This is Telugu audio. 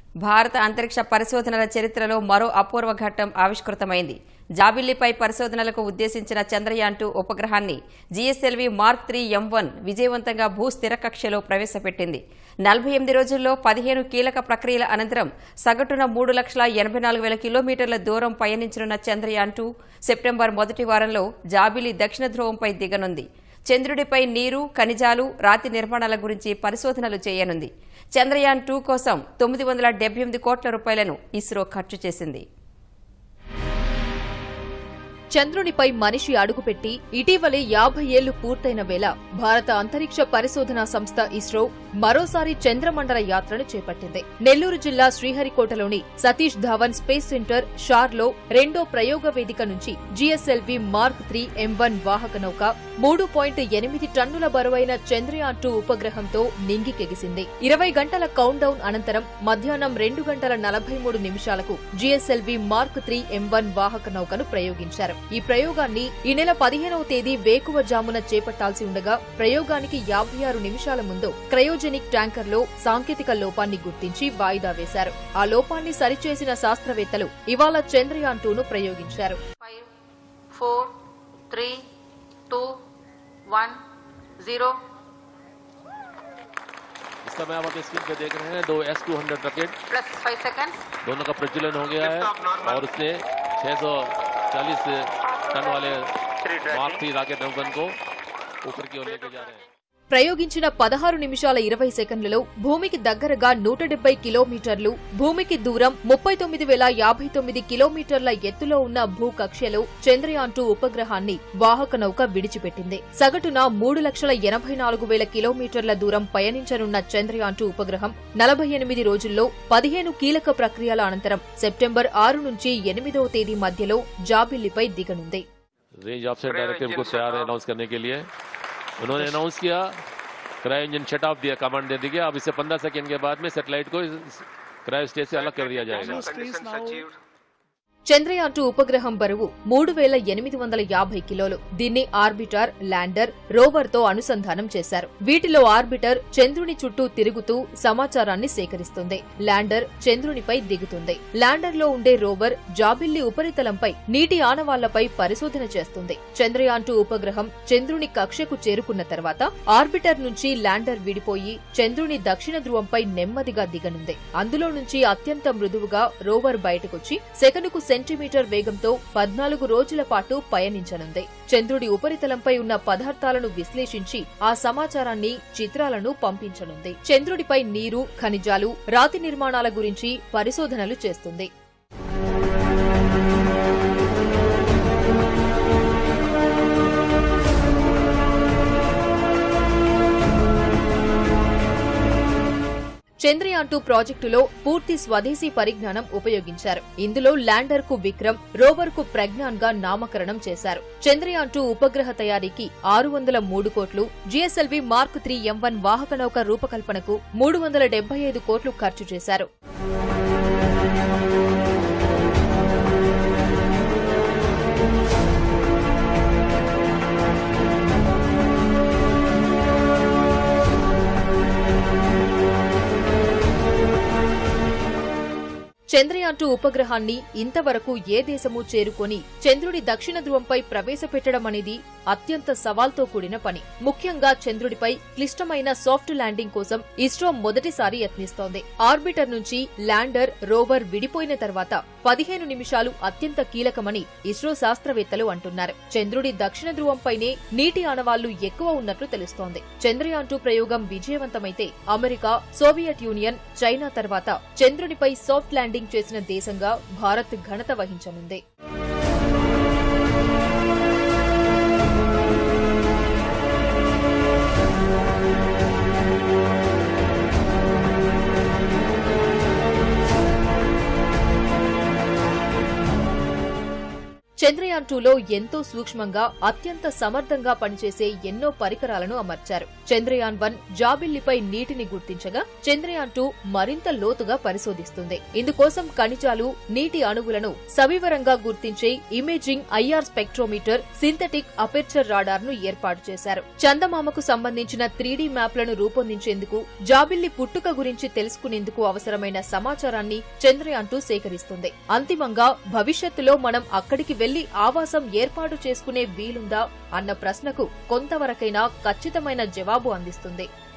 భారత అంతరిక్ష పరిశోధనల చరిత్రలో మరో అపూర్వ ఘట్టం ఆవిష్కృతమైంది జాబిల్లిపై పరిశోధనలకు ఉద్దేశించిన చంద్రయాన్ టూ ఉపగ్రహాన్ని GSLV mark three M one విజయవంతంగా భూస్థిర కక్షలో ప్రవేశపెట్టింది నలభై ఎనిమిది రోజుల్లో పదిహేను కీలక ప్రక్రియల అనంతరం సగటున మూడు లక్షల ఎనభై నాలుగు వేల కిలోమీటర్ల దూరం పయనించనున్న చంద్రయాన్ టూ సెప్టెంబర్ మొదటి వారంలో జాబిలి దక్షిణ ధ్రువంపై దిగనుంది చంద్రుడిపై నీరు ఖనిజాలు రాతి నిర్మాణాల గురించి పరిశోధనలు చేయనుంది చంద్రయాన్ టూ కోసం తొమ్మిది వందల డెబ్బై ఎనిమిది కోట్ల రూపాయలను ఇస్రో ఖర్చు చేసింది చంద్రునిపై మనిషి అడుగుపెట్టి ఇటీవలే యాభై ఏళ్లు పూర్తయిన వేళ భారత అంతరిక్ష పరిశోధనా సంస్థ ఇస్రో మరోసారి చంద్రమండల యాత్రను చేపట్టింది నెల్లూరు జిల్లా శ్రీహరికోటలోని సతీష్ ధావన్ స్పేస్ సెంటర్ షార్లో రెండో ప్రయోగ వేదిక నుంచి GSLV mark three M one వాహక నౌక మూడు పాయింట్ ఎనిమిది టన్నుల బరువైన చంద్రయాన్ టూ ఉపగ్రహంతో నింగికెగిసింది ఇరవై గంటల కౌంట్ డౌన్ అనంతరం మధ్యాహ్నం రెండు గంటల నలభై మూడు నిమిషాలకు GSLV mark three M one వాహక నౌకను ప్రయోగించారు ఈ ప్రయోగాన్ని ఈ నెల పదిహేనవ తేదీ వేకువ జామున చేపట్టాల్సి ఉండగా ప్రయోగానికి యాభై ఆరు నిమిషాల ముందు క్రయోజెనిక్ ట్యాంకర్లో సాంకేతిక లోపాన్ని గుర్తించి వాయిదా వేశారు ఆ లోపాన్ని సరిచేసిన శాస్త్రవేత్తలు ఇవాళ చంద్రయాన్ టూను ప్రయోగించారు five, four, three, two, one, zero. इस समय आप अपनी स्क्रीन पे देख रहे हैं दो S two hundred rocket Plus five seconds. दोनों का प्रज्वलन हो गया है और उसने 640 टन वाले मार्क थ्री रॉकेट नौगन को ऊपर की ओर लेके जा रहे हैं ప్రయోగించిన పదహారు నిమిషాల ఇరవై సెకండ్లలో భూమికి దగ్గరగా నూట డెబ్బై కిలోమీటర్లు భూమికి దూరం ముప్పై తొమ్మిది వేల యాభై తొమ్మిది కిలోమీటర్ల ఎత్తులో ఉన్న భూకక్ష్యలో చంద్రయాన్ టూ ఉపగ్రహాన్ని వాహక నౌక విడిచిపెట్టింది సగటున మూడు లక్షల ఎనభై నాలుగు వేల కిలోమీటర్ల దూరం పయనించనున్న చంద్రయాన్ టూ ఉపగ్రహం నలభై ఎనిమిది రోజుల్లో పదిహేను కీలక ప్రక్రియల అనంతరం సెప్టెంబర్ ఆరు నుంచి ఎనిమిదవ తేదీ మధ్యలో జాబిల్లిపై దిగనుంది रेंज ऑफसेट डायरेक्टिव को तैयार है अनाउंस करने के लिए उन्होंने अनाउंस किया क्रायो इंजन शट ऑफ दिया कमांड दे दी गया अब इससे 15 सेकंड के बाद में सैटेलाइट को क्रायो स्टेज से अलग कर दिया जाएगा conditions achieved. చంద్రయాన్ టూ ఉపగ్రహం బరువు మూడు వేల ఎనిమిది వందల యాభై కిలోలు దీన్ని ఆర్బిటర్ ల్యాండర్ రోవర్ తో అనుసంధానం చేశారు వీటిలో ఆర్బిటర్ చంద్రుని చుట్టూ తిరుగుతూ సమాచారాన్ని సేకరిస్తుంది ల్యాండర్ చంద్రునిపై దిగుతుంది ల్యాండర్ లో ఉండే రోవర్ జాబిల్లి ఉపరితలంపై నీటి ఆనవాళ్లపై పరిశోధన చేస్తుంది చంద్రయాన్ టూ ఉపగ్రహం చంద్రుని కక్షకు చేరుకున్న తర్వాత ఆర్బిటర్ నుంచి ల్యాండర్ విడిపోయి చంద్రుని దక్షిణ ధ్రువంపై నెమ్మదిగా దిగనుంది అందులో నుంచి అత్యంత మృదువుగా రోవర్ బయటకొచ్చి సెకనుకు సెంటీమీటర్ వేగంతో పద్నాలుగు రోజుల పాటు పయనించనుంది చంద్రుడి ఉపరితలంపై ఉన్న పదార్థాలను విశ్లేషించి ఆ సమాచారాన్ని చిత్రాలను పంపించనుంది చంద్రుడిపై నీరు ఖనిజాలు రాతి నిర్మాణాల గురించి పరిశోధనలు చేస్తుంది చంద్రయాన్ టూ ప్రాజెక్టులో పూర్తి స్వదేశీ పరిజ్ఞానం ఉపయోగించారు ఇందులో ల్యాండర్ కు విక్రమ్ రోవర్ కు ప్రజ్ఞాన్ గా నామకరణం చేశారు చంద్రయాన్ టూ ఉపగ్రహ తయారీకి ఆరు వందల మూడు కోట్లు GSLV mark three M one వాహక నౌక రూపకల్పనకు మూడు వందల డెబ్బై ఐదు కోట్లు ఖర్చు చేశారు చంద్రయాన్ టూ ఉపగ్రహాన్ని ఇంతవరకు ఏ దేశమూ చేరుకొని చంద్రుడి దక్షిణ ధ్రువంపై ప్రవేశపెట్టడం అనేది అత్యంత సవాల్తో కూడిన పని ముఖ్యంగా చంద్రుడిపై క్లిష్టమైన సాఫ్ట్ ల్యాండింగ్ కోసం ఇస్రో మొదటిసారి యత్నిస్తోంది ఆర్బిటర్ నుంచి ల్యాండర్ రోవర్ విడిపోయిన తర్వాత పదిహేను నిమిషాలు అత్యంత కీలకమని ఇస్రో శాస్త్రవేత్తలు అంటున్నారు చంద్రుడి దక్షిణ ధ్రువంపైనే నీటి ఆనవాళ్లు ఎక్కువ ఉన్నట్లు తెలుస్తోంది చంద్రయాన్ టూ ప్రయోగం విజయవంతమైతే అమెరికా సోవియట్ యూనియన్ చైనా తర్వాత చంద్రునిపై సాఫ్ట్ ల్యాండింగ్ చేసిన దేశంగా భారత్ ఘనత వహించనుంది చంద్రయాన్ టూలో ఎంతో సూక్ష్మంగా అత్యంత సమర్థంగా పనిచేసే ఎన్నో పరికరాలను అమర్చారు చంద్రయాన్ వన్ జాబిల్లిపై నీటిని గుర్తించగా చంద్రయాన్ టూ మరింత లోతుగా పరిశోధిస్తుంది ఇందుకోసం ఖనిజాలు నీటి అణువులను సవివరంగా గుర్తించే imaging IR spectrometer synthetic aperture radar ను ఏర్పాటు చేశారు చందమామకు సంబంధించిన త్రీడీ మ్యాప్లను రూపొందించేందుకు జాబిల్లి పుట్టుక గురించి తెలుసుకునేందుకు అవసరమైన సమాచారాన్ని చంద్రయాన్ టూ సేకరిస్తుంది అంతిమంగా భవిష్యత్తులో మనం అక్కడికి వెళ్లి ఆవాసం ఏర్పాటు చేసుకునే వీలుందా అన్న ప్రశ్నకు కొంతవరకైనా ఖచ్చితమైన జవాబు అందిస్తుంది